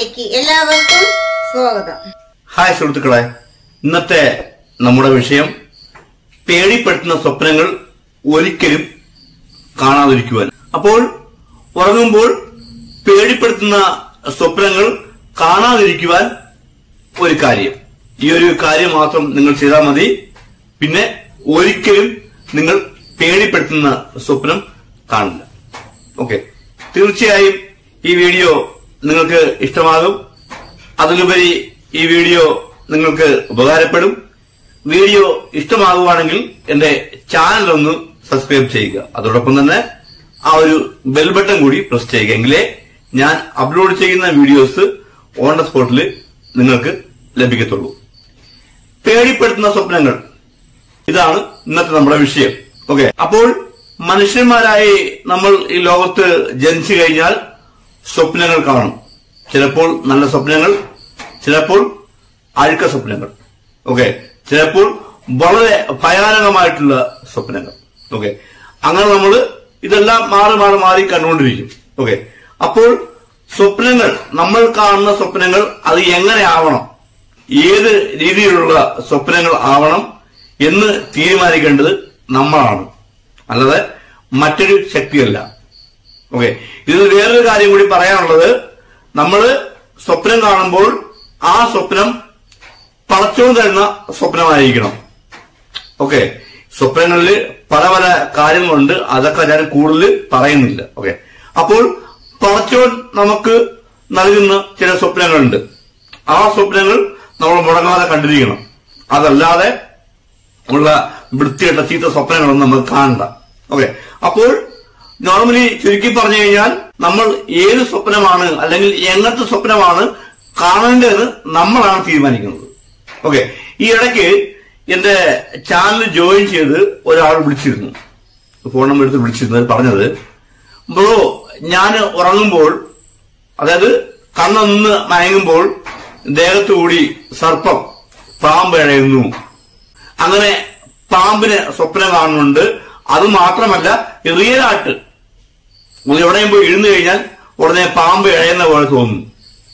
ചാനലിലേക്ക് എല്ലാവർക്കും സ്വാഗതം ഹായ് സുഹൃത്തുക്കളെ ഇന്നത്തെ നമ്മുടെ വിഷയം പേടിപ്പെടുത്തുന്ന സ്വപ്നങ്ങൾ ഒരിക്കലും കാണാതിരിക്കുവാൻ അപ്പോൾ ഉറങ്ങുമ്പോൾ പേടിപ്പെടുത്തുന്ന സ്വപ്നങ്ങൾ കാണാതിരിക്കുവാൻ ഒരു കാര്യം ഈ ഒരു കാര്യം മാത്രം നിങ്ങൾ ചെയ്താൽ മതി പിന്നെ ഒരിക്കലും നിങ്ങൾ പേടിപ്പെടുത്തുന്ന സ്വപ്നം കാണില്ല ഓക്കെ തീർച്ചയായും ഈ വീഡിയോ നിങ്ങൾക്ക് ഇഷ്ടമാകും അതിലുപരി ഈ വീഡിയോ നിങ്ങൾക്ക് ഉപകാരപ്പെടും വീഡിയോ ഇഷ്ടമാകുവാണെങ്കിൽ എന്റെ ചാനൽ ഒന്ന് സബ്സ്ക്രൈബ് ചെയ്യുക അതോടൊപ്പം തന്നെ ആ ഒരു ബെൽ ബട്ടൺ കൂടി പ്രസ് ചെയ്യുക എങ്കിലേ ഞാൻ അപ്ലോഡ് ചെയ്യുന്ന വീഡിയോസ് ഓൺ ദ സ്പോട്ടിൽ നിങ്ങൾക്ക് ലഭിക്കത്തുള്ളൂ പേടിപ്പെടുത്തുന്ന സ്വപ്നങ്ങൾ ഇതാണ് ഇന്നത്തെ നമ്മുടെ വിഷയം ഓക്കെ അപ്പോൾ മനുഷ്യന്മാരായി നമ്മൾ ഈ ലോകത്ത് ജനിച്ചു കഴിഞ്ഞാൽ സ്വപ്നങ്ങൾ കാണും ചിലപ്പോൾ നല്ല സ്വപ്നങ്ങൾ ചിലപ്പോൾ അഴുക്ക സ്വപ്നങ്ങൾ ഓക്കെ ചിലപ്പോൾ വളരെ ഭയാനകമായിട്ടുള്ള സ്വപ്നങ്ങൾ ഓക്കെ അങ്ങനെ നമ്മൾ ഇതെല്ലാം മാറി മാറി മാറി കണ്ടുകൊണ്ടിരിക്കും ഓക്കെ അപ്പോൾ സ്വപ്നങ്ങൾ നമ്മൾ കാണുന്ന സ്വപ്നങ്ങൾ അത് എങ്ങനെ ആവണം ഏത് രീതിയിലുള്ള സ്വപ്നങ്ങൾ ആവണം എന്ന് തീരുമാനിക്കേണ്ടത് നമ്മളാണ് അല്ലാതെ മറ്റൊരു ശക്തിയല്ല ഓക്കെ ഇതിൽ വേറൊരു കാര്യം കൂടി പറയാനുള്ളത് നമ്മൾ സ്വപ്നം കാണുമ്പോൾ ആ സ്വപ്നം പടച്ചോൻ തരുന്ന സ്വപ്നമായിരിക്കണം ഓക്കെ സ്വപ്നങ്ങളിൽ പല പല കാര്യങ്ങളുണ്ട് അതൊക്കെ ഞാൻ കൂടുതൽ പറയുന്നില്ല ഓക്കെ അപ്പോൾ പടച്ചോൻ നമുക്ക് നൽകുന്ന ചില സ്വപ്നങ്ങളുണ്ട് ആ സ്വപ്നങ്ങൾ നമ്മൾ മുടങ്ങാതെ കണ്ടിരിക്കണം അതല്ലാതെ ഉള്ള വൃത്തികെട്ട ചീത്ത സ്വപ്നങ്ങളൊന്നും നമ്മൾ കാണണ്ട ഓക്കെ അപ്പോൾ നോർമലി ചുരുക്കി പറഞ്ഞു കഴിഞ്ഞാൽ നമ്മൾ ഏത് സ്വപ്നമാണ് അല്ലെങ്കിൽ എങ്ങനത്തെ സ്വപ്നമാണ് കാണേണ്ടതെന്ന് നമ്മളാണ് തീരുമാനിക്കുന്നത് ഓക്കെ ഈ ഇടയ്ക്ക് എന്റെ ചാനൽ ജോയിൻ ചെയ്ത് ഒരാൾ വിളിച്ചിരുന്നു ഫോൺ നമ്പർ എടുത്ത് വിളിച്ചിരുന്നത് പറഞ്ഞത് ബ്രോ ഞാൻ ഉറങ്ങുമ്പോൾ അതായത് കണ്ണൊന്ന് മയങ്ങുമ്പോൾ ദേഹത്തു കൂടി സർപ്പം പാമ്പ് ഇഴയുന്നു അങ്ങനെ പാമ്പിന് സ്വപ്നം കാണുന്നുണ്ട് അത് മാത്രമല്ല റിയലായിട്ട് എവിടെയും പോയി ഇരുന്ന് കഴിഞ്ഞാൽ ഉടനെ പാമ്പ് ഇഴയുന്ന പോലെ തോന്നുന്നു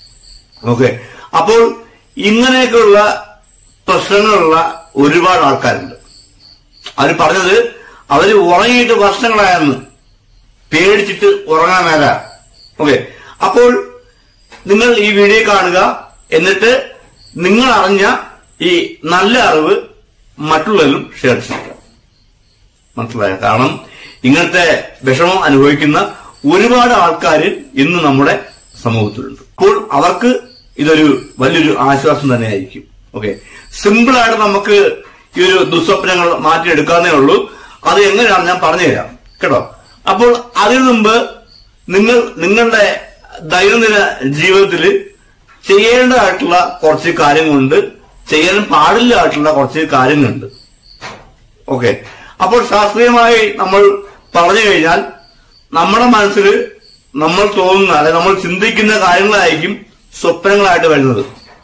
ഓക്കെ അപ്പോൾ ഇങ്ങനെയൊക്കെയുള്ള പ്രശ്നങ്ങളുള്ള ഒരുപാട് ആൾക്കാരുണ്ട് അവർ പറഞ്ഞത് അവര് ഉറങ്ങിയിട്ട് വർഷങ്ങളായെന്ന് പേടിച്ചിട്ട് ഉറങ്ങാൻ മേല ഓക്കെ അപ്പോൾ നിങ്ങൾ ഈ വീഡിയോ കാണുക എന്നിട്ട് നിങ്ങൾ അറിഞ്ഞ ഈ നല്ല അറിവ് മറ്റുള്ളവരും ഷെയർ ചെയ്യുക മനസ്സിലായ കാരണം ഇങ്ങനത്തെ വിഷമം അനുഭവിക്കുന്ന ഒരുപാട് ആൾക്കാർ ഇന്ന് നമ്മുടെ സമൂഹത്തിലുണ്ട് അപ്പോൾ അവർക്ക് ഇതൊരു വലിയൊരു ആശ്വാസം തന്നെയായിരിക്കും ഓക്കെ സിമ്പിൾ ആയിട്ട് നമുക്ക് ഈ ഒരു ദുസ്വപ്നങ്ങൾ മാറ്റിയെടുക്കാന്നേ ഉള്ളൂ അത് എങ്ങനെയാണ് ഞാൻ പറഞ്ഞുതരാം കേട്ടോ അപ്പോൾ അതിനു മുമ്പ് നിങ്ങൾ നിങ്ങളുടെ ദൈനംദിന ജീവിതത്തിൽ ചെയ്യേണ്ടതായിട്ടുള്ള കുറച്ച് കാര്യങ്ങളുണ്ട് ചെയ്യാൻ പാടില്ലായിട്ടുള്ള കുറച്ച് കാര്യങ്ങളുണ്ട് ഓക്കെ അപ്പോൾ ശാസ്ത്രീയമായി നമ്മൾ പറഞ്ഞു കഴിഞ്ഞാൽ നമ്മുടെ മനസ്സിൽ നമ്മൾ തോന്നുന്ന അല്ലെ നമ്മൾ ചിന്തിക്കുന്ന കാര്യങ്ങളായിരിക്കും സ്വപ്നങ്ങളായിട്ട് വരുന്നത്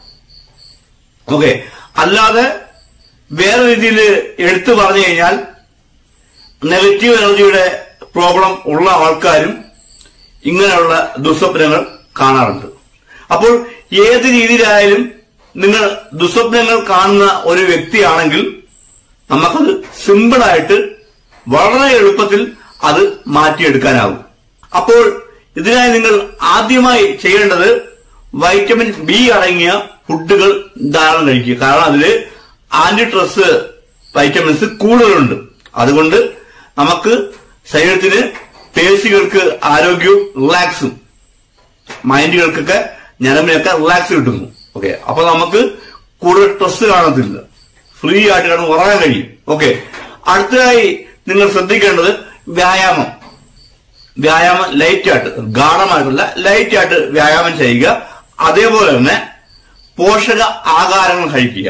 ഓക്കെ അല്ലാതെ വേറെ രീതിയിൽ എടുത്തു പറഞ്ഞു കഴിഞ്ഞാൽ നെഗറ്റീവ് എനർജിയുടെ പ്രോബ്ലം ഉള്ള ആൾക്കാരും ഇങ്ങനെയുള്ള ദുസ്വപ്നങ്ങൾ കാണാറുണ്ട് അപ്പോൾ ഏത് രീതിയിലായാലും നിങ്ങൾ ദുസ്വപ്നങ്ങൾ കാണുന്ന ഒരു വ്യക്തിയാണെങ്കിൽ നമുക്കത് സിമ്പിളായിട്ട് വളരെ എളുപ്പത്തിൽ അത് മാറ്റിയെടുക്കാനാവും അപ്പോൾ ഇതിനായി നിങ്ങൾ ആദ്യമായി ചെയ്യേണ്ടത് വൈറ്റമിൻ ബി അടങ്ങിയ ഫുഡുകൾ ധാരാളം കഴിക്കുക കാരണം അതില് ആന്റി സ്ട്രെസ് വൈറ്റമിൻസ് കൂടുതലുണ്ട് അതുകൊണ്ട് നമുക്ക് ശരീരത്തിന് പേശികൾക്ക് ആരോഗ്യവും റിലാക്സും മൈൻഡുകൾക്കൊക്കെ ഞരമ്പിനൊക്കെ റിലാക്സ് കിട്ടുന്നു ഓക്കെ അപ്പൊ നമുക്ക് കൂടുതൽ സ്ട്രെസ് കാണത്തില്ല ഫ്രീ ആയിട്ട് കിടന്ന് ഉറങ്ങാൻ കഴിയും ഓക്കെ അടുത്തതായി നിങ്ങൾ ശ്രദ്ധിക്കേണ്ടത് വ്യായാമം വ്യായാമം ലൈറ്റ് ആയിട്ട് ഗാഠമായിട്ടുള്ള ലൈറ്റ് ആയിട്ട് വ്യായാമം ചെയ്യുക അതേപോലെ തന്നെ പോഷക ആഹാരങ്ങൾ കഴിക്കുക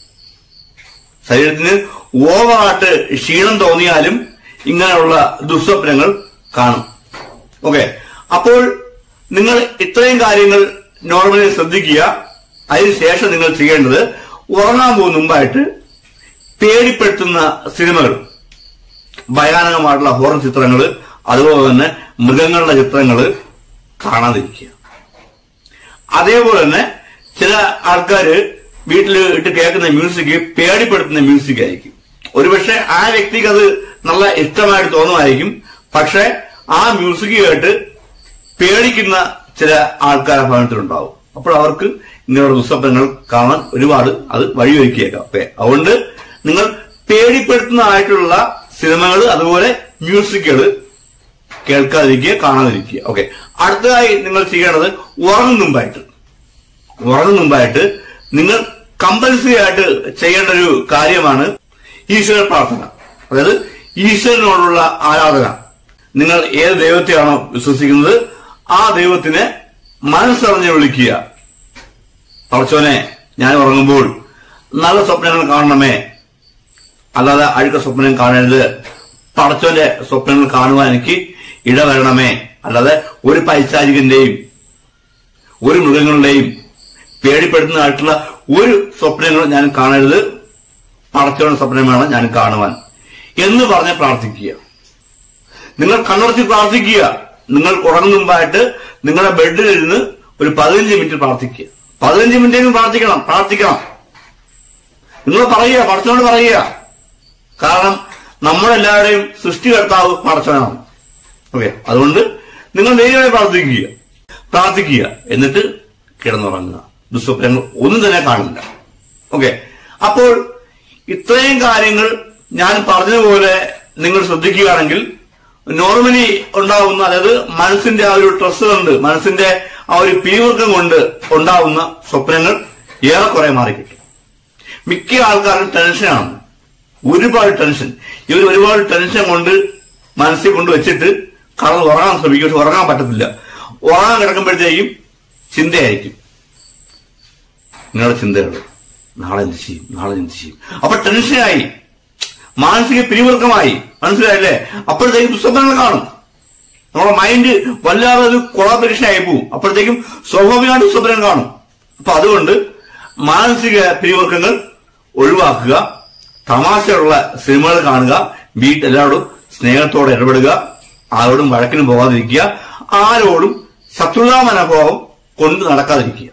ശരീരത്തിന് ഓവറായിട്ട് ക്ഷീണം തോന്നിയാലും ഇങ്ങനെയുള്ള ദുസ്വപ്നങ്ങൾ കാണും ഓക്കെ അപ്പോൾ നിങ്ങൾ ഇത്രയും കാര്യങ്ങൾ നോർമലി ശ്രദ്ധിക്കുക അതിനുശേഷം നിങ്ങൾ ചെയ്യേണ്ടത് ഉറങ്ങാൻ പോകുന്ന മുമ്പായിട്ട് പേടിപ്പെടുത്തുന്ന സിനിമകൾ ഭയാനകമായിട്ടുള്ള ഹോറർ ചിത്രങ്ങൾ അതുപോലെ തന്നെ മൃഗങ്ങളുടെ ചിത്രങ്ങൾ കാണാതിരിക്കുക അതേപോലെ തന്നെ ചില ആൾക്കാര് വീട്ടിൽ ഇട്ട് കേൾക്കുന്ന മ്യൂസിക് പേടിപ്പെടുത്തുന്ന മ്യൂസിക് ആയിരിക്കും ഒരുപക്ഷെ ആ വ്യക്തിക്ക് അത് നല്ല ഇഷ്ടമായിട്ട് തോന്നുമായിരിക്കും പക്ഷെ ആ മ്യൂസിക് കേട്ട് പേടിക്കുന്ന ചില ആൾക്കാരെ ഭവനത്തിലുണ്ടാവും അപ്പോൾ അവർക്ക് ഇങ്ങനെയുള്ള ദുസ്വപ്നങ്ങൾ കാണാൻ ഒരുപാട് അത് വഴിയൊരുക്കിയേക്കാം ഓക്കെ അതുകൊണ്ട് നിങ്ങൾ പേടിപ്പെടുത്തുന്നതായിട്ടുള്ള സിനിമകൾ അതുപോലെ മ്യൂസിക്കുകൾ കേൾക്കാതിരിക്കുക കാണാതിരിക്കുക ഓക്കെ അടുത്തതായി നിങ്ങൾ ചെയ്യേണ്ടത് ഉറങ്ങും മുമ്പായിട്ട് ഉറങ്ങും മുമ്പായിട്ട് നിങ്ങൾ കമ്പൽസറി ആയിട്ട് ചെയ്യേണ്ട ഒരു കാര്യമാണ് ഈശ്വര പ്രാർത്ഥന അതായത് ഈശ്വരനോടുള്ള ആരാധന നിങ്ങൾ ഏത് ദൈവത്തെയാണോ വിശ്വസിക്കുന്നത് ആ ദൈവത്തിനെ മനസ്സറിഞ്ഞ് വിളിക്കുക പറച്ചോനെ ഞാൻ ഉറങ്ങുമ്പോൾ നല്ല സ്വപ്നങ്ങൾ കാണണമേ അല്ലാതെ അഴുക്ക സ്വപ്നം കാണരുത് പടച്ചോന്റെ സ്വപ്നങ്ങൾ കാണുവാൻ എനിക്ക് ഇടവരണമേ അല്ലാതെ ഒരു പൈശാചികന്റെയും ഒരു മൃഗങ്ങളുടെയും പേടിപ്പെടുത്തുന്നതായിട്ടുള്ള ഒരു സ്വപ്നങ്ങളും ഞാൻ കാണരുത് പടച്ചോന്റെ സ്വപ്നമാണ് ഞാൻ കാണുവാൻ എന്ന് പറഞ്ഞ് പ്രാർത്ഥിക്കുക നിങ്ങൾ കണ്ണടച്ച് പ്രാർത്ഥിക്കുക നിങ്ങൾ ഉറങ്ങും മുമ്പായിട്ട് നിങ്ങളുടെ ബെഡിലിരുന്ന് ഒരു പതിനഞ്ച് മിനിറ്റ് പ്രാർത്ഥിക്കുക പതിനഞ്ച് മിനിറ്റെങ്കിലും പ്രാർത്ഥിക്കണം പ്രാർത്ഥിക്കണം നിങ്ങൾ പറയുക പടച്ചോട് പറയുക കാരണം നമ്മളെല്ലാവരുടെയും സൃഷ്ടികർത്താവ് പടച്ചവനാണ് ഓക്കെ അതുകൊണ്ട് നിങ്ങൾ ദൈവമായി പ്രാർത്ഥിക്കുക പ്രാർത്ഥിക്കുക എന്നിട്ട് കിടന്നുറങ്ങുക ദുസ്വപ്നങ്ങൾ ഒന്നും തന്നെ കാണില്ല ഓക്കെ അപ്പോൾ ഇത്രയും കാര്യങ്ങൾ ഞാൻ പറഞ്ഞതുപോലെ നിങ്ങൾ ശ്രദ്ധിക്കുകയാണെങ്കിൽ നോർമലി ഉണ്ടാവുന്ന അതായത് മനസ്സിന്റെ ആ ഒരു സ്ട്രെസ് കൊണ്ട് മനസ്സിന്റെ ആ ഒരു പിരിമുറുക്കം കൊണ്ട് ഉണ്ടാവുന്ന സ്വപ്നങ്ങൾ ഏറെക്കുറെ മാറിക്കിട്ടും മിക്ക ആൾക്കാരും ടെൻഷനാണ് ഒരുപാട് ടെൻഷൻ ഇവർ ഒരുപാട് ടെൻഷൻ കൊണ്ട് മനസ്സിൽ കൊണ്ട് വെച്ചിട്ട് കടന്ന് ഉറങ്ങാൻ ശ്രമിക്കും പക്ഷെ ഉറങ്ങാൻ പറ്റത്തില്ല ഉറങ്ങാൻ കിടക്കുമ്പോഴത്തേക്കും ചിന്തയായിരിക്കും നിങ്ങളുടെ ചിന്തകൾ നാളെ എന്ത് ചെയ്യും നാളെ എന്ത് ചെയ്യും അപ്പൊ ടെൻഷനായി മാനസിക പിരിമുറുക്കമായി മനസ്സിലായില്ലേ അപ്പോഴത്തേക്കും ദുസ്വപ്നങ്ങൾ കാണും നമ്മുടെ മൈൻഡ് വല്ലാതെ ഒരു കൊളാബറേഷൻ ആയി പോവും അപ്പോഴത്തേക്കും സ്വാഭാവികമായിട്ട് ദുസ്വപ്നം കാണും അപ്പൊ അതുകൊണ്ട് മാനസിക പിരിമുറുക്കങ്ങൾ ഒഴിവാക്കുക തമാശയുള്ള സിനിമകൾ കാണുക വീട്ടിലെല്ലാവരോടും സ്നേഹത്തോടെ ഇടപെടുക ആരോടും വഴക്കിനും പോകാതിരിക്കുക ആരോടും ശത്രുതാ മനോഭാവം കൊണ്ട് നടക്കാതിരിക്കുക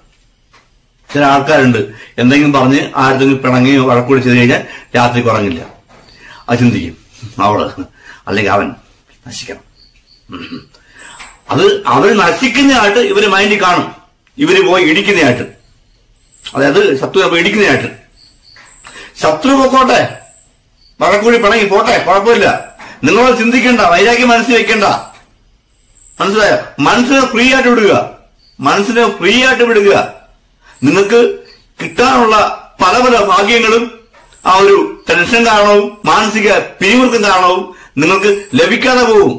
ചില ആൾക്കാരുണ്ട് എന്തെങ്കിലും പറഞ്ഞ് ആരുടെങ്കിലും പിണങ്ങുകയോ വഴക്കൂടി ചെയ്ത് കഴിഞ്ഞാൽ രാത്രി കുറങ്ങില്ല അത് ചിന്തിക്കും അവള് അല്ലെങ്കിൽ അവൻ നശിക്കണം ഉം. അത് അവർ നശിക്കുന്നതായിട്ട് ഇവര് മൈൻഡിൽ കാണും ഇവര് പോയി ഇടിക്കുന്നതായിട്ട് അതായത് ശത്രു പോയി ഇടിക്കുന്നതായിട്ട് ശത്രു പൊക്കോട്ടെ വഴക്കൂടി പിണങ്ങി പോട്ടെ കുഴപ്പമില്ല നിങ്ങളത് ചിന്തിക്കണ്ട വൈരാഗ്യം മനസ്സിൽ വെക്കണ്ട മനസ്സിലായോ മനസ്സിനെ ഫ്രീ ആയിട്ട് വിടുക മനസ്സിനെ ഫ്രീ ആയിട്ട് വിടുക നിങ്ങൾക്ക് കിട്ടാനുള്ള പല പല ഭാഗ്യങ്ങളും ആ ഒരു ടെൻഷൻ കാരണവും മാനസിക പിരിമുറുക്കം കാരണവും നിങ്ങൾക്ക് ലഭിക്കാതെ പോകും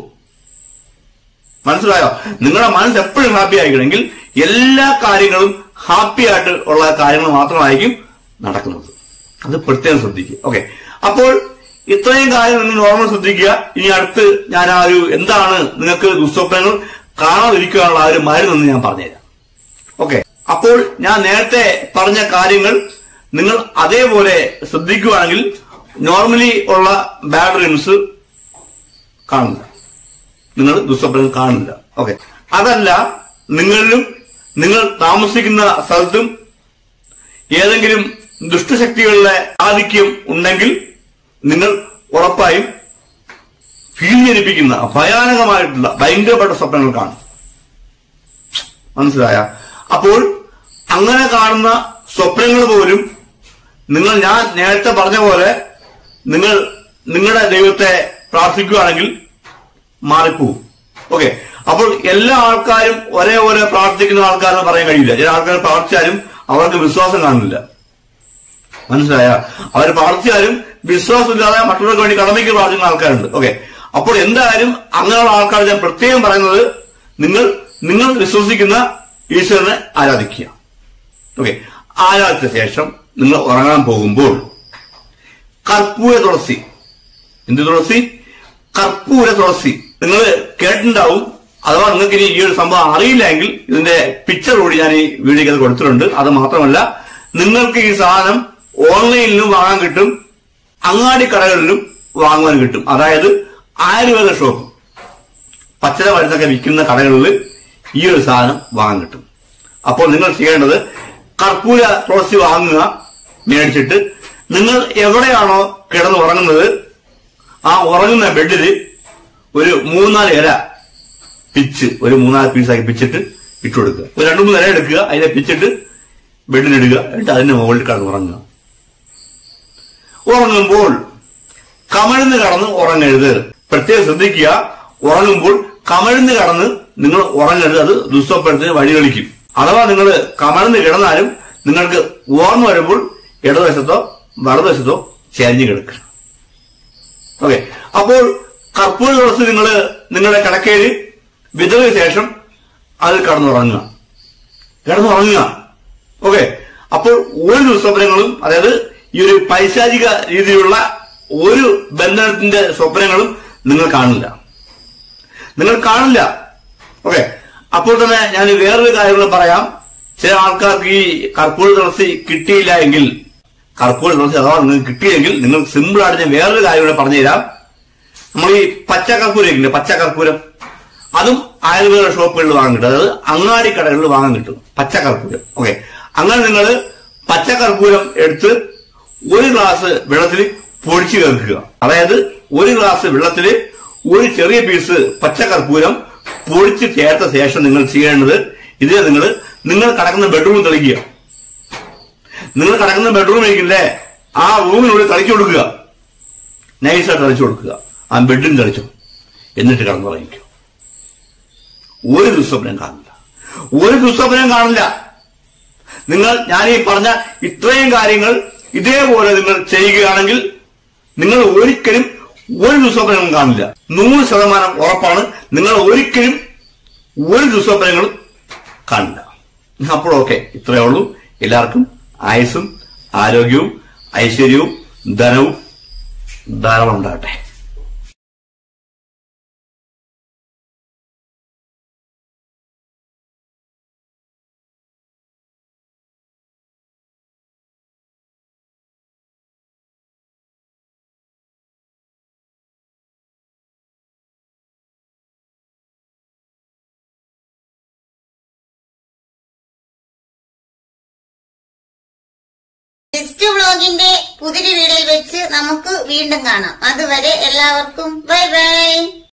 മനസ്സിലായോ നിങ്ങളുടെ മനസ്സ് എപ്പോഴും ഹാപ്പി ആയിരിക്കണമെങ്കിൽ എല്ലാ കാര്യങ്ങളും ഹാപ്പി ആയിട്ട് ഉള്ള കാര്യങ്ങൾ മാത്രമായിരിക്കും നടക്കുന്നത് അത് പ്രത്യേകം ശ്രദ്ധിക്കുക ഓക്കെ അപ്പോൾ ഇത്രയും കാര്യം നിങ്ങൾ നോർമൽ ശ്രദ്ധിക്കുക ഇനി അടുത്ത് ഞാൻ ആ ഒരു എന്താണ് നിങ്ങൾക്ക് ദുസ്വപ്നങ്ങൾ കാണാതിരിക്കാനുള്ള ആ ഒരു മരുന്നെന്ന് ഞാൻ പറഞ്ഞുതരാം ഓക്കെ അപ്പോൾ ഞാൻ നേരത്തെ പറഞ്ഞ കാര്യങ്ങൾ നിങ്ങൾ അതേപോലെ ശ്രദ്ധിക്കുകയാണെങ്കിൽ നോർമലി ഉള്ള ബാഡ് ഡ്രീംസ് കാണില്ല നിങ്ങൾ ദുസ്വപ്നങ്ങൾ കാണില്ല ഓക്കെ അതല്ല നിങ്ങളിലും നിങ്ങൾ താമസിക്കുന്ന സ്ഥലത്തും ഏതെങ്കിലും ദുഷ്ടശക്തികളുടെ ആധിക്യം ഉണ്ടെങ്കിൽ നിങ്ങൾ ഉറപ്പായും ഫീൽ ജനിപ്പിക്കുന്ന ഭയാനകമായിട്ടുള്ള ഭയങ്കരപ്പെട്ട സ്വപ്നങ്ങൾ കാണും മനസ്സിലായ അപ്പോൾ അങ്ങനെ കാണുന്ന സ്വപ്നങ്ങൾ പോലും നിങ്ങൾ ഞാൻ നേരത്തെ പറഞ്ഞ പോലെ നിങ്ങൾ നിങ്ങളുടെ ദൈവത്തെ പ്രാർത്ഥിക്കുകയാണെങ്കിൽ മാറിപ്പോവും ഓക്കെ അപ്പോൾ എല്ലാ ആൾക്കാരും ഒരേപോലെ പ്രാർത്ഥിക്കുന്ന ആൾക്കാരെന്ന് പറയാൻ കഴിയില്ല ചില ആൾക്കാർ പ്രാർത്ഥിച്ചാലും അവർക്ക് വിശ്വാസം കാണില്ല മനസ്സിലായ അവർ പ്രാർത്ഥിച്ചാലും വിശ്വാസമില്ലാതെ മറ്റുള്ളവർക്ക് വേണ്ടി കടമയ്ക്ക് പ്രാർത്ഥിക്കുന്ന ആൾക്കാരുണ്ട് ഓക്കെ അപ്പോൾ എന്തായാലും അങ്ങനെയുള്ള ആൾക്കാർ ഞാൻ പ്രത്യേകം പറയുന്നത് നിങ്ങൾ നിങ്ങൾ വിശ്വസിക്കുന്ന ഈശ്വരനെ ആരാധിക്കുക ഓക്കെ ആരാധിച്ച ശേഷം നിങ്ങൾ ഉറങ്ങാൻ പോകുമ്പോൾ കർപ്പൂര തുളസി എന്ത് തുളസി കർപ്പൂര തുളസി നിങ്ങൾ കേട്ടിട്ടുണ്ടാവും അഥവാ നിങ്ങൾക്ക് ഇനി ഈ ഒരു സംഭവം അറിയില്ലെങ്കിൽ ഇതിന്റെ പിക്ചർ കൂടി ഞാൻ ഈ വീഡിയോക്ക് അത് കൊടുത്തിട്ടുണ്ട് അത് മാത്രമല്ല നിങ്ങൾക്ക് ഈ സാധനം ഓൺലൈനിലും വാങ്ങാൻ കിട്ടും അങ്ങാടി കടകളിലും വാങ്ങുവാൻ കിട്ടും അതായത് ആയുർവേദ ഷോപ്പ് പച്ചര മരുന്നൊക്കെ വിൽക്കുന്ന കടകളിൽ ഈ ഒരു സാധനം വാങ്ങാൻ കിട്ടും അപ്പോൾ നിങ്ങൾ ചെയ്യേണ്ടത് കർപ്പൂര തുളസി വാങ്ങുക മേടിച്ചിട്ട് നിങ്ങൾ എവിടെയാണോ കിടന്ന് ഉറങ്ങുന്നത് ആ ഉറങ്ങുന്ന ബെഡിൽ ഒരു മൂന്നാല് ഇല പിച്ച് ഒരു മൂന്നാല് പീസാക്കി പിച്ചിട്ട് ഇട്ട് കൊടുക്കുക ഒരു രണ്ടു മൂന്ന് ഇല എടുക്കുക അതിനെ പിച്ചിട്ട് ബെഡിലിടുക എന്നിട്ട് അതിന്റെ മുകളിൽ കിടന്ന് ഉറങ്ങുക ഉറങ്ങുമ്പോൾ കമഴ്ന്ന് കടന്ന് ഉറങ്ങരുത് പ്രത്യേകം ശ്രദ്ധിക്കുക ഉറങ്ങുമ്പോൾ കമഴ്ന്ന് കടന്ന് നിങ്ങൾ ഉറങ്ങരുത് അത് ദുസ്വപ്നത്തിന് വഴികളിക്കും അഥവാ നിങ്ങൾ കമഴ്ന്ന് കിടന്നാലും നിങ്ങൾക്ക് ഓർമ്മ വരുമ്പോൾ ഇടതുവശത്തോ വലതുവശത്തോ ചേഞ്ഞ് കിടക്കണം ഓക്കെ അപ്പോൾ കർപ്പൂര തുളസി നിങ്ങൾ നിങ്ങളുടെ കിടക്കയിൽ വിതറിയ ശേഷം അതിൽ കടന്നുറങ്ങുക കിടന്നുറങ്ങുക ഓക്കെ അപ്പോൾ ഒരു ദുസ്വപ്നങ്ങളും അതായത് ഈ ഒരു പൈശാചിക രീതിയിലുള്ള ഒരു ബന്ധനത്തിന്റെ സ്വപ്നങ്ങളും നിങ്ങൾ കാണില്ല നിങ്ങൾ കാണില്ല ഓക്കെ അപ്പോൾ തന്നെ ഞാൻ വേറൊരു കാര്യം കൂടെ പറയാം ചില ആൾക്കാർക്ക് ഈ കർപ്പൂര തുളസി കിട്ടിയില്ല എങ്കിൽ കർപ്പൂര തുളസി അഥവാ നിങ്ങൾക്ക് കിട്ടിയെങ്കിൽ നിങ്ങൾ സിമ്പിൾ ആയിട്ട് ഞാൻ വേറൊരു കാര്യം കൂടെ പറഞ്ഞുതരാം നമ്മൾ ഈ പച്ച കർപ്പൂരം ഇല്ലേ പച്ച കർപ്പൂരം അതും ആയുർവേദ ഷോപ്പുകളിൽ വാങ്ങാൻ കിട്ടും അതായത് അങ്ങാടി കടകളിൽ വാങ്ങാൻ കിട്ടും പച്ച കർപ്പൂരം ഓക്കെ അങ്ങനെ നിങ്ങൾ പച്ച കർപ്പൂരം എടുത്ത് ഒരു ഗ്ലാസ് വെള്ളത്തിൽ പൊടിച്ചു കേൾക്കുക അതായത് ഒരു ഗ്ലാസ് വെള്ളത്തിൽ ഒരു ചെറിയ പീസ് പച്ച കർപ്പൂരം പൊടിച്ച് ചേർത്ത ശേഷം നിങ്ങൾ ചെയ്യേണ്ടത് ഇത് നിങ്ങൾ നിങ്ങൾ കിടക്കുന്ന ബെഡ്റൂം തെളിക്കുക നിങ്ങൾ കിടക്കുന്ന ബെഡ്റൂമിലേക്കില്ലേ ആ റൂമിനുള്ളിൽ തളിച്ചു കൊടുക്കുക നൈസായിട്ട് തളിച്ചു കൊടുക്കുക ആ ബെഡിൽ തളിച്ചു എന്നിട്ട് കിടന്നുറങ്ങിക്കും ഒരു ദുസ്വപ്നം കാണില്ല ഒരു ദുസ്വപ്നം കാണില്ല നിങ്ങൾ ഞാൻ ഈ പറഞ്ഞ ഇത്രയും കാര്യങ്ങൾ ഇതേപോലെ നിങ്ങൾ ചെയ്യുകയാണെങ്കിൽ നിങ്ങൾ ഒരിക്കലും ഒരു ദുസ്വപ്നവും കാണില്ല നൂറ് ശതമാനം ഉറപ്പാണ് നിങ്ങൾ ഒരിക്കലും ഒരു ദുസ്വപ്നങ്ങളും കാണില്ല അപ്പോഴൊക്കെ ഇത്രയേ ഉള്ളൂ എല്ലാവർക്കും ആയുസ്സും ആരോഗ്യവും ഐശ്വര്യവും ധനവും ധാരാളം ഉണ്ടാകട്ടെ ലിസ്റ്റ് വ്ളോഗിന്റെ പുതിയ വീഡിയോയിൽ വെച്ച് നമുക്ക് വീണ്ടും കാണാം അതുവരെ എല്ലാവർക്കും ബൈ ബൈ